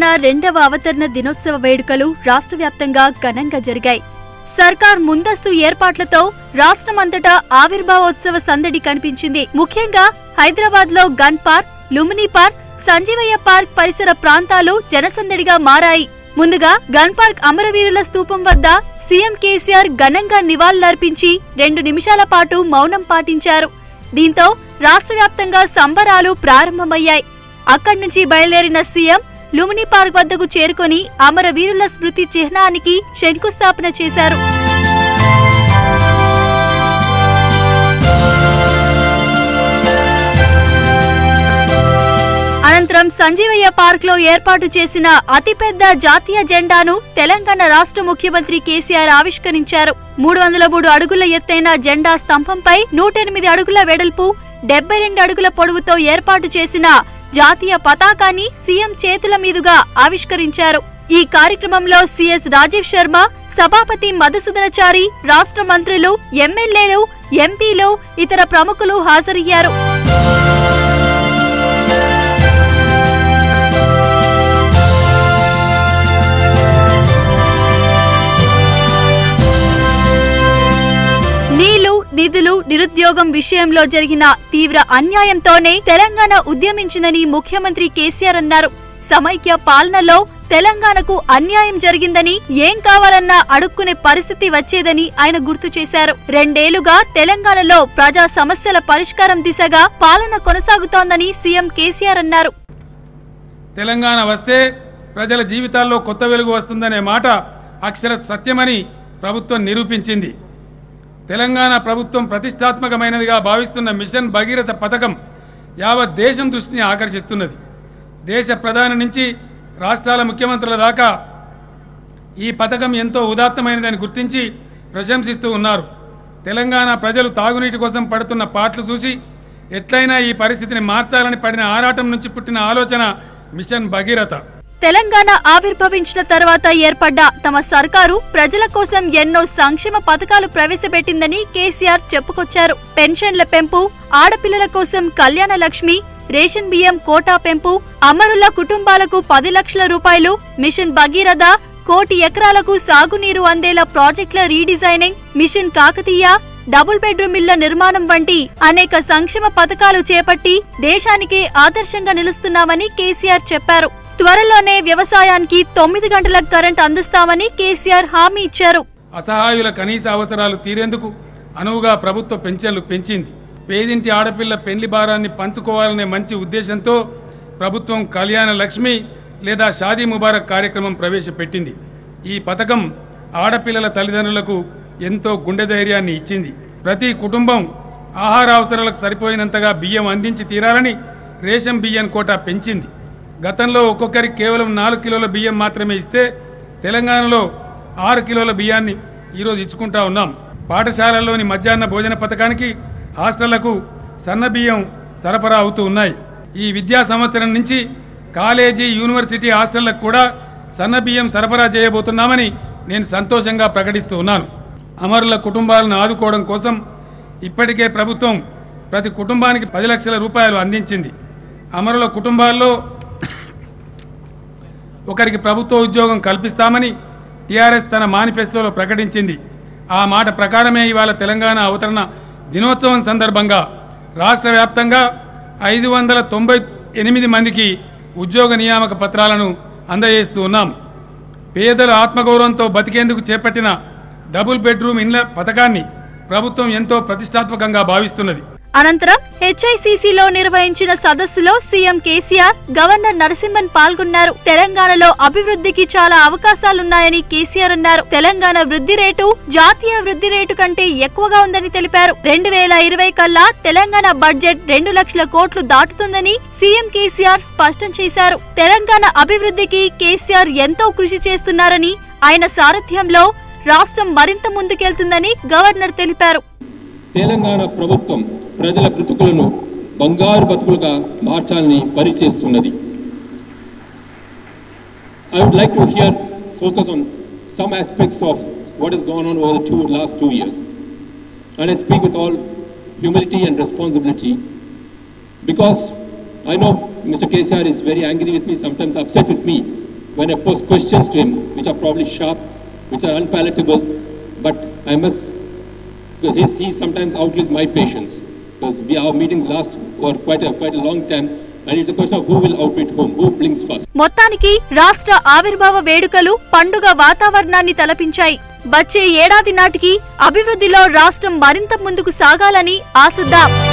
రెండవ అవతరణ దినోత్సవ వేడుకలు రాష్ట్ర వ్యాప్తంగా ఘనంగా జరిగాయి సర్కార్ ముందస్తు ఏర్పాట్లతో రాష్ట్రమంతటా ఆవిర్భావోత్సవ సందడి కనిపించింది ముఖ్యంగా హైదరాబాద్ లో gun park Lumbini park Sanjeevaiah park పరిసర ప్రాంతాలు జనసందడిగా మారాయి ముందుగా గన్ పార్క్ అమరవీరుల స్తూపం వద్ద సీఎం కేసీఆర్ ఘనంగా నివాళులర్పించి రెండు నిమిషాల పాటు మౌనం పాటించారు దీంతో రాష్ట్ర వ్యాప్తంగా సంబరాలు ప్రారంభమయ్యాయి అక్కడి నుంచి బయలుదేరిన సీఎం లుమినీ పార్క్ వద్దకు చేరుకొని అమరవీరుల స్మృతి చిహ్నానికి శంకుస్థాపన చేశారు అనంతరం సంజీవయ్య పార్క్ లో ఏర్పాటు చేసిన అతిపెద్ద జాతీయ జెండాను తెలంగాణ రాష్ట్ర ముఖ్యమంత్రి కేసీఆర్ ఆవిష్కరించారు మూడు వందల మూడు అడుగుల ఎత్తైన జెండా స్తంభంపై నూట ఎనిమిది అడుగుల వెడల్పు డెబ్బై రెండు అడుగుల పొడవుతో ఏర్పాటు చేసిన జాతీయ పతాకాన్ని సీఎం చేతుల మీదుగా ఆవిష్కరించారు ఈ కార్యక్రమంలో సీఎస్ రాజీవ్ శర్మ సభాపతి మధుసూదనచారి రాష్ట్ర మంత్రులు ఎమ్మెల్యేలు ఎంపీలు ఇతర ప్రముఖులు హాజరయ్యారు నీళ్లు నిధులు నిరుద్యోగం విషయంలో జరిగిన తీవ్ర అన్యాయంతోనే తెలంగాణ ఉద్యమించిందని ముఖ్యమంత్రి కేసీఆర్ అన్నారు సమైక్య పాలనలో తెలంగాణకు అన్యాయం జరిగిందని ఏం కావాలన్నా అడుక్కునే పరిస్థితి వచ్చేదని ఆయన గుర్తు చేశారు రెండేళ్లుగా తెలంగాణలో ప్రజా సమస్యల పరిష్కారం దిశగా పాలన కొనసాగుతోందని సీఎం కేసీఆర్ అన్నారు తెలంగాణ వస్తే ప్రజల జీవితాల్లో కొత్త వెలుగు వస్తుందనే మాట అక్షర సత్యమని ప్రభుత్వం నిరూపించింది తెలంగాణ ప్రభుత్వం ప్రతిష్టాత్మకమైనదిగా భావిస్తున్న మిషన్ భగీరథ పథకం యావత్ దేశం దృష్టిని ఆకర్షిస్తున్నది దేశ ప్రధాని నుంచి రాష్ట్రాల ముఖ్యమంత్రుల దాకా ఈ పథకం ఎంతో ఉదాత్తమైనదని గుర్తించి ప్రశంసిస్తూ ఉన్నారు తెలంగాణ ప్రజలు తాగునీటి కోసం పడుతున్న పాటలు చూసి ఎట్లయినా ఈ పరిస్థితిని మార్చాలని పడిన ఆరాటం నుంచి పుట్టిన ఆలోచన మిషన్ భగీరథ తెలంగాణ ఆవిర్భవించిన తర్వాత ఏర్పడ్డ తమ సర్కారు ప్రజల కోసం ఎన్నో సంక్షేమ పథకాలు ప్రవేశపెట్టిందని కేసీఆర్ చెప్పుకొచ్చారు పెన్షన్ల పెంపు ఆడపిల్లల కోసం కళ్యాణ లక్ష్మి రేషన్ బియ్యం కోటా పెంపు అమరుల కుటుంబాలకు పది లక్షల రూపాయలు మిషన్ భగీరథ కోటి ఎకరాలకు సాగునీరు అందేలా ప్రాజెక్టుల redesigning mission Kakatiya double bedroom ఇళ్ల నిర్మాణం వంటి అనేక సంక్షేమ పథకాలు చేపట్టి దేశానికి ఆదర్శంగా నిలుస్తున్నామని కేసీఆర్ చెప్పారు త్వరలోనే వ్యవసాయానికి తొమ్మిది గంటల కరెంట్ అందిస్తామని కేసీఆర్ హామీ ఇచ్చారు అసహాయుల కనీస అవసరాలు తీరేందుకు అనువుగా ప్రభుత్వ పెన్షన్లు పెంచింది పేదింటి ఆడపిల్ల పెళ్లి భారాన్ని పంచుకోవాలనే మంచి ఉద్దేశంతో ప్రభుత్వం కళ్యాణ లక్ష్మి లేదా షాదీ ముబారక్ కార్యక్రమం ప్రవేశపెట్టింది ఈ పథకం ఆడపిల్లల తల్లిదండ్రులకు ఎంతో గుండె ధైర్యాన్ని ఇచ్చింది ప్రతి కుటుంబం ఆహార అవసరాలకు సరిపోయినంతగా బియ్యం అందించి తీరాలని రేషన్ బియ్యం కోటా పెంచింది గతంలో ఒక్కొక్కరికి కేవలం నాలుగు కిలోల బియ్యం మాత్రమే ఇస్తే తెలంగాణలో ఆరు కిలోల బియ్యాన్ని ఈరోజు ఇచ్చుకుంటా ఉన్నాం పాఠశాలల్లోని మధ్యాహ్న భోజన పథకానికి హాస్టళ్లకు సన్న బియ్యం సరఫరా అవుతూ ఉన్నాయి ఈ విద్యా సంవత్సరం నుంచి కాలేజీ యూనివర్సిటీ హాస్టళ్లకు కూడా సన్న బియ్యం సరఫరా చేయబోతున్నామని నేను సంతోషంగా ప్రకటిస్తూ ఉన్నాను అమరుల కుటుంబాలను ఆదుకోవడం కోసం ఇప్పటికే ప్రభుత్వం ప్రతి కుటుంబానికి పది లక్షల రూపాయలు అందించింది అమరుల కుటుంబాల్లో ఒకరికి ప్రభుత్వ ఉద్యోగం కల్పిస్తామని టీఆర్ఎస్ తన మేనిఫెస్టోలో ప్రకటించింది ఆ మాట ప్రకారమే ఇవాళ తెలంగాణ అవతరణ దినోత్సవం సందర్భంగా రాష్ట్ర వ్యాప్తంగా ఐదు వందల తొంభై ఎనిమిది మందికి ఉద్యోగ నియామక పత్రాలను అందజేస్తూ ఉన్నాం పేదల ఆత్మగౌరవంతో బతికేందుకు చేపట్టిన డబుల్ బెడ్రూమ్ ఇండ్ల పథకాన్ని ప్రభుత్వం ఎంతో ప్రతిష్టాత్మకంగా భావిస్తున్నది అనంతరం హెచ్ఐసిసిలో నిర్వహించిన సదస్సులో సీఎం కేసీఆర్ గవర్నర్ నరసింహన్ పాల్గొన్నారు తెలంగాణలో అభివృద్ధికి చాలా అవకాశాలున్నాయని కేసీఆర్ అన్నారు తెలంగాణ వృద్ధి రేటు జాతీయ వృద్ధి రేటు కంటే ఎక్కువగా ఉందని తెలిపారు రెండు వేల ఇరవై కల్లా తెలంగాణ బడ్జెట్ రెండు లక్షల కోట్లు దాటుతుందని సీఎం కేసీఆర్ స్పష్టం చేశారు తెలంగాణ అభివృద్ధికి కేసీఆర్ ఎంతో కృషి చేస్తున్నారని ఆయన సారథ్యంలో రాష్ట్రం మరింత ముందుకెళ్తుందని గవర్నర్ తెలిపారు తెలంగాణ ప్రభుత్వం ప్రజల బ్రతుకులను బంగారు బతుకులుగా మార్చాలని పనిచేస్తున్నది I would like to here focus on some aspects of what has gone on over the two, last two years. And I speak with all humility and responsibility because I know Mr. KCR is very angry with me, sometimes upset with me, when I pose questions to him, which are probably sharp, which are unpalatable, but I must, because he's, he sometimes outlives my patience, because we, our meetings last for quite a, quite a long time, and it's a question of who will outwit whom, who blinks first. మొత్తానికి రాష్ట్ర ఆవిర్భావ వేడుకలు పండుగ వాతావరణాన్ని తలపించాయి వచ్చే ఏడాది నాటికి అభివృద్ధిలో రాష్ట్రం మరింత ముందుకు సాగాలని ఆశిద్దాం